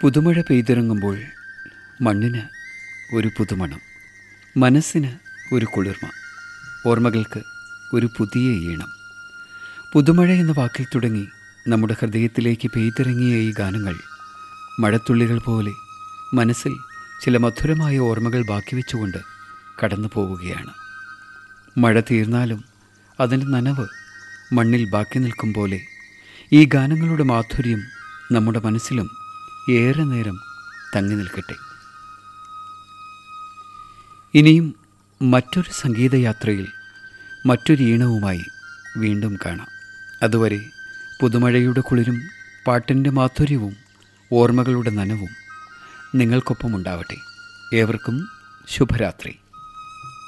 പുതുമഴ പെയ്തിറങ്ങുമ്പോൾ മണ്ണിന് ഒരു പുതുമണം മനസ്സിന് ഒരു കുളിർമ ഓർമ്മകൾക്ക് ഒരു പുതിയ ഈണം പുതുമഴ എന്ന വാക്കിൽ തുടങ്ങി നമ്മുടെ ഹൃദയത്തിലേക്ക് പെയ്തിറങ്ങിയ ഈ ഗാനങ്ങൾ മഴത്തുള്ളികൾ പോലെ മനസ്സിൽ ചില മധുരമായ ഓർമ്മകൾ ബാക്കി വെച്ചുകൊണ്ട് കടന്നു പോവുകയാണ് മഴ തീർന്നാലും അതിൻ്റെ നനവ് മണ്ണിൽ ബാക്കി നിൽക്കും പോലെ ഈ ഗാനങ്ങളുടെ മാധുര്യം നമ്മുടെ മനസ്സിലും ഏറെ നേരം തങ്ങി നിൽക്കട്ടെ ഇനിയും മറ്റൊരു സംഗീതയാത്രയിൽ മറ്റൊരു ഈണവുമായി വീണ്ടും കാണാം അതുവരെ പുതുമഴയുടെ കുളിരും പാട്ടിൻ്റെ മാധുര്യവും ഓർമ്മകളുടെ നനവും നിങ്ങൾക്കൊപ്പം ഉണ്ടാവട്ടെ ഏവർക്കും ശുഭരാത്രി